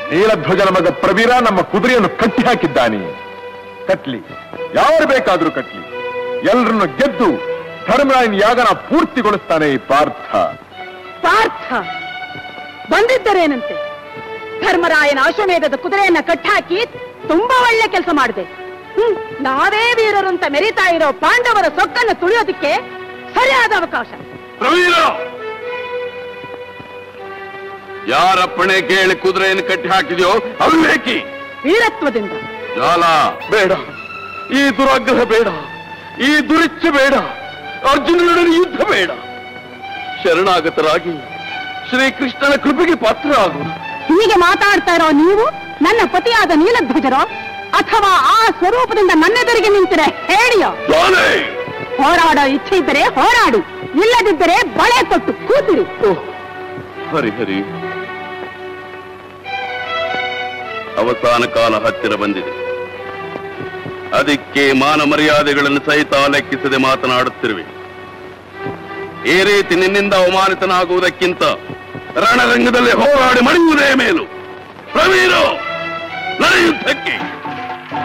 ನೀಲಧ್ವಜನ ಮಗ ಪ್ರವೀರ ನಮ್ಮ ಕುದುರೆಯನ್ನು ಕಟ್ಟಿ ಹಾಕಿದ್ದಾನೆ ಕಟ್ಲಿ ಯಾರು ಬೇಕಾದ್ರೂ ಕಟ್ಲಿ ಎಲ್ರನ್ನು ಗೆದ್ದು ಧರ್ಮರಾಯನ ಯಾಗನ ಪೂರ್ತಿಗೊಳಿಸ್ತಾನೆ ಈ ಪಾರ್ಥ ಪಾರ್ಥ ಬಂದಿದ್ದರೇನಂತೆ ಧರ್ಮರಾಯನ ಅಶ್ವಮೇಧದ ಕುದುರೆಯನ್ನ ಕಟ್ಟಾಕಿ ತುಂಬಾ ಒಳ್ಳೆ ಕೆಲಸ ಮಾಡಿದೆ ಹ್ಮ್ ನಾವೇ ವೀರರು ಅಂತ ಮೆರಿತಾ ಇರೋ ಪಾಂಡವರ ಸೊಕ್ಕನ್ನು ತುಳಿಯೋದಿಕ್ಕೆ ಸರಿಯಾದ ಅವಕಾಶ ಪ್ರವೀರ ಯಾರಪ್ಪಣೆ ಕೇಳಿ ಕುದುರೆಯನ್ನು ಕಟ್ಟಿ ಹಾಕಿದ್ಯೋ ಅವಿವೇಕಿ ವೀರತ್ವದಿಂದ ಜಾಲ ಬೇಡ ಈ ದುರಾಗ್ರಹ ಬೇಡ ಈ ದುರಿಚ್ಛೆ ಬೇಡ ಅರ್ಜುನನೊಡನೆ ಯುದ್ಧ ಬೇಡ ಶರಣಾಗತರಾಗಿ ಶ್ರೀಕೃಷ್ಣನ ಕೃಪೆಗೆ ಪಾತ್ರ ಆಗೋಣ ಹೀಗೆ ಮಾತಾಡ್ತಾ ಇರೋ ನೀವು ನನ್ನ ಪತಿಯಾದ ನೀಲಧ್ವಜರೋ ಅಥವಾ ಆ ಸ್ವರೂಪದಿಂದ ನನ್ನೆದುರಿಗೆ ನಿಂತಿರೆ ಹೇಳಿಯೋ ಜಾಲೆ ಹೋರಾಡೋ ಇಚ್ಛೆ ಇದ್ದರೆ ಹೋರಾಡು ಇಲ್ಲದಿದ್ದರೆ ಬಳೆ ಕೊಟ್ಟು ಕೂತಿರಿ ಓಹ್, ಹರಿ ಹರಿ ಅವಸಾನ ಕಾಲ ಹತ್ತಿರ ಬಂದಿದೆ ಅದಕ್ಕೆ ಮಾನ ಮರ್ಯಾದೆಗಳನ್ನು ಸಹಿತ ಲೆಕ್ಕಿಸದೆ ಮಾತನಾಡುತ್ತಿರುವೆ ಈ ರೀತಿ ನಿನ್ನಿಂದ ಅವಮಾನಿತನಾಗುವುದಕ್ಕಿಂತ ರಣರಂಗದಲ್ಲಿ ಹೋರಾಡಿ ಮಣಿಯುವುದೇ ಮೇಲು ಪ್ರವೀರು ನರ ಯುದ್ಧಕ್ಕೆ